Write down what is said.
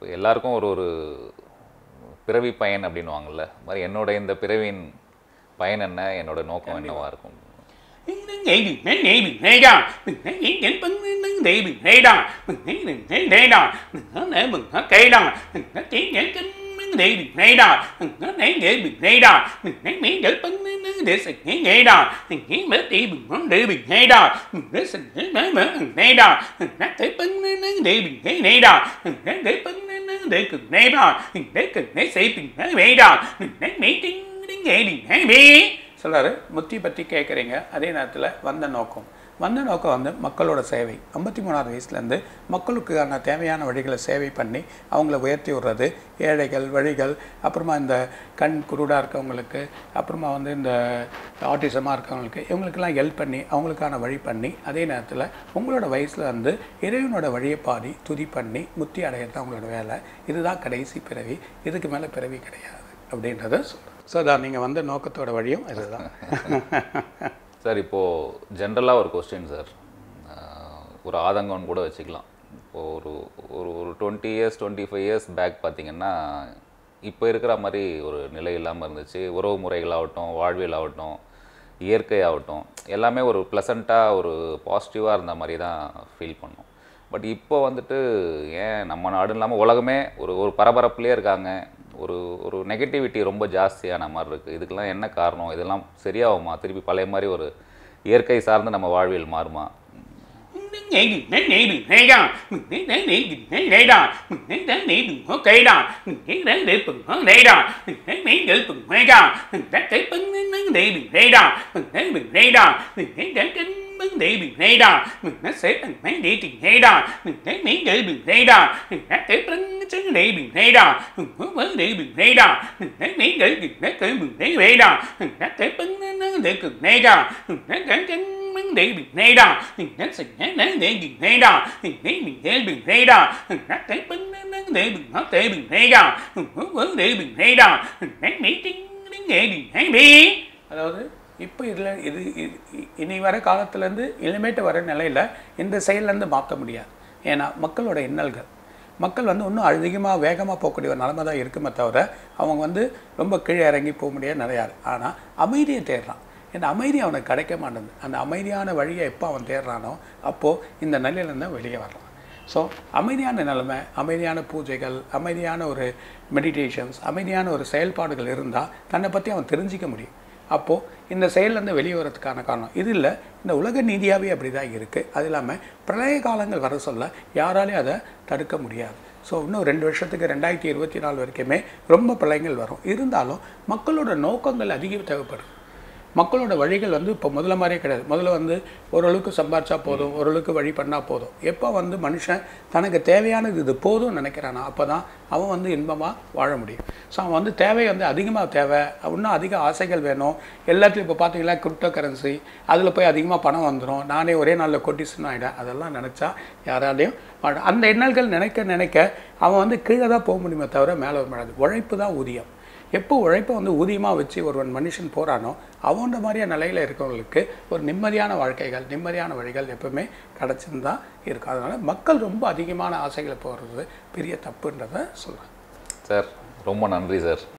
இப்போ எல்லாருக்கும் ஒரு ஒரு பிறவி பயன் அப்படின்னுவாங்கல்ல அது மாதிரி என்னோட இந்த பிறவியின் பயன் என்ன என்னோட நோக்கம் என்னவா இருக்கும் சொல்றாரு முத்தி பற்றி கேட்குறீங்க அதே நேரத்தில் வந்த நோக்கம் வந்த நோக்கம் வந்து மக்களோட சேவை ஐம்பத்தி மூணாவது வயசுலேருந்து மக்களுக்கான தேவையான வழிகளை சேவை பண்ணி அவங்கள உயர்த்தி விடுறது ஏழைகள் வழிகள் அப்புறமா இந்த கண் குருடாக இருக்கவங்களுக்கு அப்புறமா வந்து இந்த ஆட்டிசமாக இருக்கவங்களுக்கு இவங்களுக்கெல்லாம் ஹெல்ப் பண்ணி அவங்களுக்கான வழி பண்ணி அதே நேரத்தில் உங்களோட வயசில் வந்து இறைவனோட வழியை பாடி துதி பண்ணி முத்தி அடையிறது அவங்களோட வேலை இதுதான் கடைசி பிறவி இதுக்கு மேலே பிறவி கிடையாது அப்படின்றத சொல்கிறேன் ஸோ அதான் நீங்கள் வந்த நோக்கத்தோட வழியும் இதுதான் சார் இப்போது ஜென்ரலாக ஒரு கொஸ்டின் சார் ஒரு ஆதங்கம்னு கூட வச்சுக்கலாம் இப்போது ஒரு ஒரு ஒரு twenty years twenty five years back பார்த்தீங்கன்னா இப்போ இருக்கிற மாதிரி ஒரு நிலை இல்லாமல் இருந்துச்சு உறவு முறைகளாகட்டும் வாழ்வியல் ஆகட்டும் இயற்கை ஆகட்டும் எல்லாமே ஒரு ப்ளசண்ட்டாக ஒரு பாசிட்டிவாக இருந்த மாதிரி தான் ஃபீல் பண்ணோம் பட் இப்போ வந்துட்டு ஏன் நம்ம நாடு இல்லாமல் உலகமே ஒரு ஒரு பரபரப்புலேயே இருக்காங்க ஒரு ஒரு நெகட்டிவிட்டி ரொம்ப ஜாஸ்தியான மாதிரி இருக்குது இதுக்கெல்லாம் என்ன காரணம் இதெல்லாம் சரியாகுமா திருப்பி பழைய மாதிரி ஒரு இயற்கை சார்ந்து நம்ம வாழ்வியல் மாறுமா அதாவது இப்போ இதில் இது இது- இனி வர காலத்துலேருந்து இனிமேட்டு வர நிலையில் இந்த செயல்லேருந்து மாற்ற முடியாது ஏன்னா மக்களோட இன்னல்கள் மக்கள் வந்து இன்னும் அதிகமாக வேகமாக போகக்கூடிய ஒரு நிலைமை தான் இருக்குமே தவிர அவங்க வந்து ரொம்ப கீழே இறங்கி போக முடியாது நிறையாது ஆனால் அமைதியை தேடுறான் இந்த அமைதி அவனுக்கு கிடைக்க மாட்டேங்குது அந்த அமைதியான வழியை எப்போ அவன் தேடுறானோ அப்போது இந்த நிலையிலேருந்து வெளியே வரலாம் ஸோ அமைதியான நிலைமை அமைதியான பூஜைகள் அமைதியான ஒரு மெடிடேஷன்ஸ் அமைதியான ஒரு செயல்பாடுகள் இருந்தால் தன்னை பற்றி அவன் தெரிஞ்சிக்க முடியும் அப்போது இந்த செயல்லேருந்து வெளியே வரதுக்கான காரணம் இது இல்லை இந்த உலக நீதியாகவே அப்படி தான் இருக்குது அது இல்லாமல் பிரளய காலங்கள் வர சொல்ல யாராலையும் அதை தடுக்க முடியாது ஸோ இன்னும் ரெண்டு வருஷத்துக்கு ரெண்டாயிரத்தி இருபத்தி நாலு வரைக்குமே ரொம்ப பிரளயங்கள் வரும் இருந்தாலும் மக்களோட நோக்கங்கள் அதிகம் தேவைப்படும் மக்களோட வழிகள் வந்து இப்போ முதல்ல மாதிரியே கிடையாது முதல்ல வந்து ஓரளவுக்கு சம்பாரிச்சா போதும் ஓரளவுக்கு வழி பண்ணால் போதும் எப்போ வந்து மனுஷன் தனக்கு தேவையானது இது போதும் நினைக்கிறானா அப்போ தான் அவன் வந்து இன்பமாக வாழ முடியும் ஸோ அவன் வந்து தேவை வந்து அதிகமாக தேவை இன்னும் அதிக ஆசைகள் வேணும் எல்லாத்துலையும் இப்போ பார்த்தீங்களா கிரிப்டோ கரன்சி அதில் போய் அதிகமாக பணம் வந்துடும் நானே ஒரே நாளில் கொட்டிசன் ஆகிட்டேன் அதெல்லாம் நினச்சா யாராலையும் வாழ அந்த எண்ணல்கள் நினைக்க நினைக்க அவன் வந்து கீழே தான் போக முடியுமே தவிர மேலே வர முடியாது உழைப்பு தான் ஊதியம் எப்போ உழைப்பை வந்து ஊதியமாக வச்சு ஒருவன் மனுஷன் போகிறானோ அவன்ற மாதிரியான நிலையில் இருக்கவங்களுக்கு ஒரு நிம்மதியான வாழ்க்கைகள் நிம்மதியான வழிகள் எப்பவுமே கிடச்சின்னு தான் இருக்கும் அதனால் மக்கள் ரொம்ப அதிகமான ஆசைகளை போகிறது பெரிய தப்புன்றதை சொல்கிறேன் சார் ரொம்ப நன்றி சார்